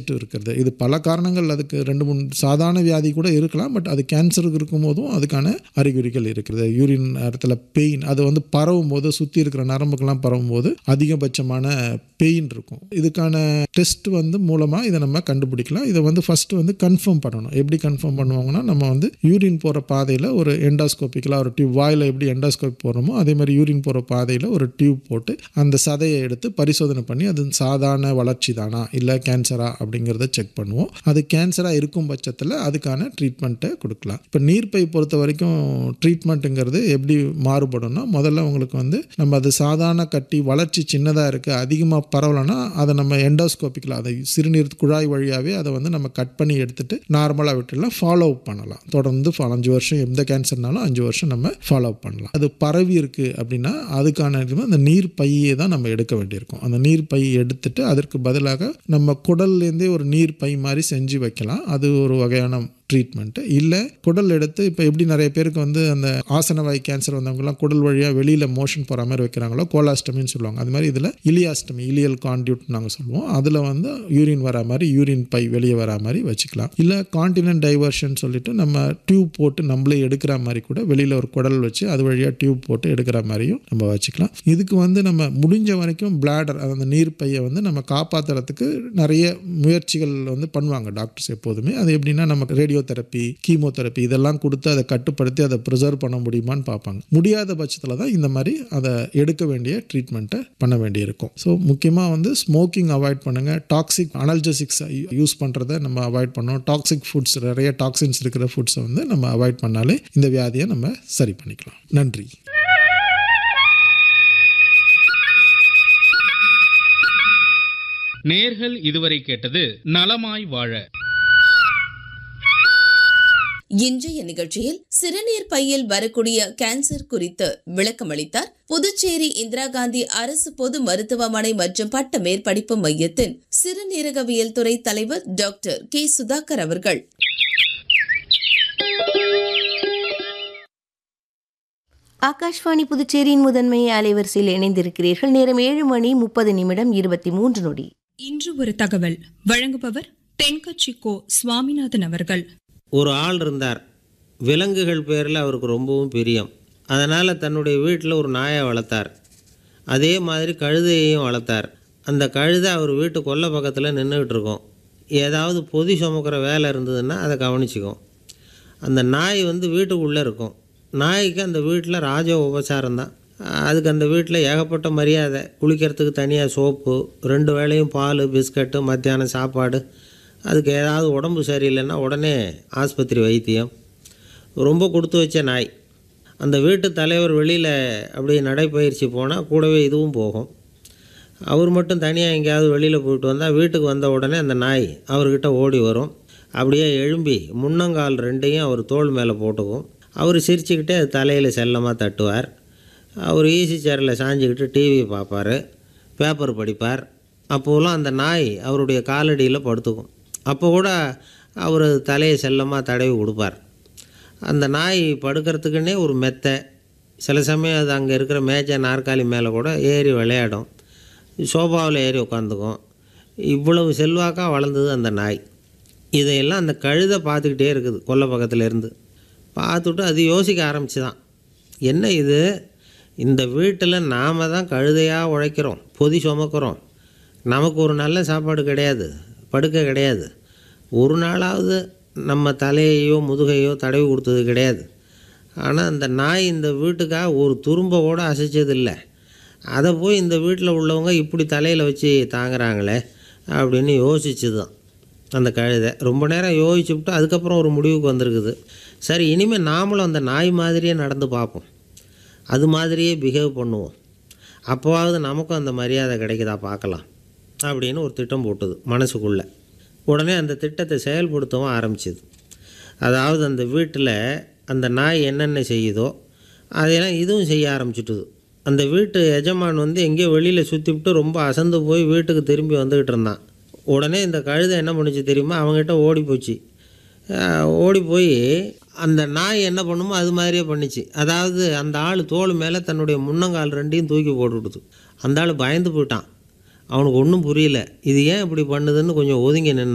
வச்சுட்டு இருக்கிறது இது பல காரணங்கள் அதுக்கு ரெண்டு மூணு சாதாரண வியாதி கூட இருக்கலாம் பட் அது கேன்சருக்கு இருக்கும்போதும் அதுக்கான அறிகுறிகள் இருக்கிறது யூரின் இடத்துல பெயின் அது வந்து பரவும் போது சுற்றி இருக்கிற நரம்புக்கெல்லாம் பரவும் போது அதிகபட்சமான பெயின் இருக்கும் இதுக்கான டெஸ்ட் வந்து மூலமாக இதை நம்ம கண்டுபிடிக்கலாம் இதை வந்து ஃபஸ்ட்டு வந்து கன்ஃபார்ம் பண்ணணும் எப்படி கன்ஃபார்ம் பண்ணுவாங்கன்னா நம்ம வந்து யூரின் போகிற பாதையில் ஒரு எண்டாஸ்கோப்பிக்கலாக ஒரு டியூப் வாயில் எப்படி எண்டாஸ்கோப் போடுறோமோ அதே மாதிரி யூரின் போகிற பாதையில் ஒரு டியூப் போட்டு அந்த சதையை எடுத்து பரிசோதனை பண்ணி அது சாதாரண வளர்ச்சி தானா இல்லை கேன்சரா அப்படிங்கிறத செக் பண்ணுவோம் அது கேன்சராக இருக்கும் பட்சத்தில் அதுக்கான ட்ரீட்மெண்ட்டை கொடுக்கலாம் இப்போ நீர்ப்பை பொறுத்த வரைக்கும் ட்ரீட்மெண்ட்டுங்கிறது எப்படி மாறுபடும்னா முதல்ல உங்களுக்கு வந்து நம்ம அது சாதாரண கட்டி வளர்ச்சி சின்னதாக இருக்குது அதிகமாக பரவலைன்னா அதை நம்ம எண்டோஸ்கோப்பிக்கில் அதை சிறுநீர் குழாய் வழியாகவே அதை வந்து நம்ம கட் பண்ணி எடுத்துட்டு நார்மலாக விட்டுலாம் ஃபாலோ அப் பண்ணலாம் தொடர்ந்து ஃபாலோ அஞ்சு வருஷம் எந்த கேன்சர்னாலும் அஞ்சு வருஷம் நம்ம ஃபாலோ அப் பண்ணலாம் அது பரவி இருக்குது அப்படின்னா அதுக்கான இது அந்த நீர் பையை தான் நம்ம எடுக்க வேண்டியிருக்கும் அந்த நீர் பை எடுத்துட்டு அதற்கு பதிலாக நம்ம குடல்லேருந்தே ஒரு நீர் பை மாதிரி செஞ்சு வைக்கலாம் அது ஒரு வகையான ட்ரீட்மெண்ட்டு இல்லை குடல் எடுத்து இப்போ எப்படி நிறைய பேருக்கு வந்து அந்த ஆசனவாய் கேன்சர் வந்தவங்கலாம் குடல் வழியாக வெளியில் மோஷன் போகிற மாதிரி வைக்கிறாங்களோ கோலாஸ்டமின்னு சொல்லுவாங்க அது மாதிரி இதில் இலியாஸ்டமி இலியல் கான்டியூட் நாங்கள் சொல்லுவோம் அதில் வந்து யூரின் வரா மாதிரி யூரின் பை வெளியே வரா மாதிரி வச்சுக்கலாம் இல்லை கான்டினென்ட் டைவர்ஷன் சொல்லிட்டு நம்ம டியூப் போட்டு நம்மளே எடுக்கிற மாதிரி கூட வெளியில் ஒரு குடல் வச்சு அது வழியாக டியூப் போட்டு எடுக்கிற மாதிரியும் நம்ம வச்சுக்கலாம் இதுக்கு வந்து நம்ம முடிஞ்ச வரைக்கும் பிளாடர் அந்த நீர் பையை வந்து நம்ம காப்பாற்றுறதுக்கு நிறைய முயற்சிகள் வந்து பண்ணுவாங்க டாக்டர்ஸ் எப்போதுமே அது எப்படின்னா நமக்கு ரேடியோ தெரப்பி கீமோதெரப்பி இதெல்லாம் கொடுத்து அதை கட்டுப்படுத்தி அதை ப்ரிசர்வ் பண்ண முடியுமான்னு பார்ப்பாங்க முடியாத பட்சத்தில் தான் இந்த மாதிரி அதை எடுக்க வேண்டிய ட்ரீட்மெண்ட்டை பண்ண வேண்டியிருக்கும் ஸோ முக்கியமாக வந்து ஸ்மோக்கிங் அவாய்ட் பண்ணுங்கள் டாக்ஸிக் அனல்ஜெசிக்ஸ் யூஸ் பண்ணுறதை நம்ம அவாய்ட் பண்ணோம் டாக்ஸிக் ஃபுட்ஸ் நிறைய டாக்ஸின்ஸ் இருக்கிற ஃபுட்ஸை வந்து நம்ம அவாய்ட் பண்ணாலே இந்த வியாதியை நம்ம சரி பண்ணிக்கலாம் நன்றி நேர்கள் இதுவரை கேட்டது நலமாய் வாழ இன்றைய நிகழ்ச்சியில் சிறுநீர் பையில் வரக்கூடிய கேன்சர் குறித்து விளக்கமளித்தார் புதுச்சேரி இந்திரா காந்தி அரசு பொது மருத்துவமனை மற்றும் பட்ட மேற்படிப்பு மையத்தின் சிறுநீரகவியல் துறை தலைவர் டாக்டர் கே சுதாகர் அவர்கள் ஆகாஷ்வாணி புதுச்சேரியின் முதன்மை அலைவரிசையில் இணைந்திருக்கிறீர்கள் நேரம் ஏழு மணி முப்பது நிமிடம் இருபத்தி மூன்று நொடி இன்று ஒரு தகவல் வழங்குபவர் தென்கட்சி கோ சுவாமிநாதன் அவர்கள் ஒரு ஆள் இருந்தார் விலங்குகள் பேரில் அவருக்கு ரொம்பவும் பிரியம் அதனால் தன்னுடைய வீட்டில் ஒரு நாயை வளர்த்தார் அதே மாதிரி கழுதையையும் வளர்த்தார் அந்த கழுதை அவர் வீட்டு கொல்லை பக்கத்தில் நின்றுக்கிட்டு இருக்கும் ஏதாவது பொதி சுமக்கிற வேலை இருந்ததுன்னா அதை கவனிச்சிக்கும் அந்த நாய் வந்து வீட்டுக்குள்ளே இருக்கும் நாய்க்கு அந்த வீட்டில் ராஜ உபசாரம் தான் அதுக்கு அந்த வீட்டில் ஏகப்பட்ட மரியாதை குளிக்கிறதுக்கு தனியாக சோப்பு ரெண்டு வேளையும் பால் பிஸ்கட்டு மத்தியானம் சாப்பாடு அதுக்கு ஏதாவது உடம்பு சரியில்லைன்னா உடனே ஆஸ்பத்திரி வைத்தியம் ரொம்ப கொடுத்து வச்ச நாய் அந்த வீட்டு தலைவர் வெளியில் அப்படியே நடைப்பயிற்சி போனால் கூடவே இதுவும் போகும் அவர் மட்டும் தனியாக எங்கேயாவது வெளியில் போயிட்டு வந்தால் வீட்டுக்கு வந்த உடனே அந்த நாய் அவர்கிட்ட ஓடி வரும் அப்படியே எழும்பி முன்னங்கால் ரெண்டையும் அவர் தோள் மேலே போட்டுக்கும் அவர் சிரிச்சுக்கிட்டே அது தலையில் செல்லமாக தட்டுவார் அவர் ஈசி சேரில் சாஞ்சிக்கிட்டு டிவி பார்ப்பார் பேப்பர் படிப்பார் அப்போலாம் அந்த நாய் அவருடைய காலடியில் படுத்துக்கும் அப்போ கூட அவர் தலையை செல்லமாக தடவி கொடுப்பார் அந்த நாய் படுக்கிறதுக்குன்னே ஒரு மெத்தை சில சமயம் அது அங்கே இருக்கிற மேஜை நாற்காலி மேலே கூட ஏறி விளையாடும் சோஃபாவில் ஏறி உட்காந்துக்கும் இவ்வளவு செல்வாக்காக வளர்ந்தது அந்த நாய் இதையெல்லாம் அந்த கழுதை பார்த்துக்கிட்டே இருக்குது கொல்லை பக்கத்தில் இருந்து பார்த்துட்டு அது யோசிக்க ஆரம்பிச்சு தான் என்ன இது இந்த வீட்டில் நாம் தான் கழுதையாக உழைக்கிறோம் பொதி சுமக்கிறோம் நமக்கு ஒரு நல்ல சாப்பாடு கிடையாது படுக்க கிடையாது ஒரு நாளாவது நம்ம தலையையோ முதுகையோ தடவி கொடுத்தது கிடையாது ஆனால் அந்த நாய் இந்த வீட்டுக்காக ஒரு துரும்ப கூட அசைச்சதில்லை அதை போய் இந்த வீட்டில் உள்ளவங்க இப்படி தலையில் வச்சு தாங்குறாங்களே அப்படின்னு யோசிச்சு தான் அந்த கழுதை ரொம்ப நேரம் யோசிச்சுவிட்டு அதுக்கப்புறம் ஒரு முடிவுக்கு வந்திருக்குது சரி இனிமேல் நாமளும் அந்த நாய் மாதிரியே நடந்து பார்ப்போம் அது மாதிரியே பிஹேவ் பண்ணுவோம் அப்போவாவது நமக்கும் அந்த மரியாதை கிடைக்குதா பார்க்கலாம் அப்படின்னு ஒரு திட்டம் போட்டுது மனசுக்குள்ளே உடனே அந்த திட்டத்தை செயல்படுத்தவும் ஆரம்பிச்சிது அதாவது அந்த வீட்டில் அந்த நாய் என்னென்ன செய்யுதோ அதையெல்லாம் இதுவும் செய்ய ஆரம்பிச்சிட்டுது அந்த வீட்டு எஜமான் வந்து எங்கேயோ வெளியில் சுற்றிவிட்டு ரொம்ப அசந்து போய் வீட்டுக்கு திரும்பி வந்துக்கிட்டு இருந்தான் உடனே இந்த கழுதை என்ன பண்ணுச்சு தெரியுமா அவங்ககிட்ட ஓடி போச்சு அஹ் ஓடி போய் அந்த நாய் என்ன பண்ணுமோ அது மாதிரியே பண்ணிச்சு அதாவது அந்த ஆள் தோள் மேலே தன்னுடைய முன்னங்கால் ரெண்டையும் தூக்கி போட்டுவிடுது அந்த ஆள் பயந்து போயிட்டான் அவனுக்கு ஒன்றும் புரியல இது ஏன் இப்படி பண்ணுதுன்னு கொஞ்சம் ஒதுங்கி நின்று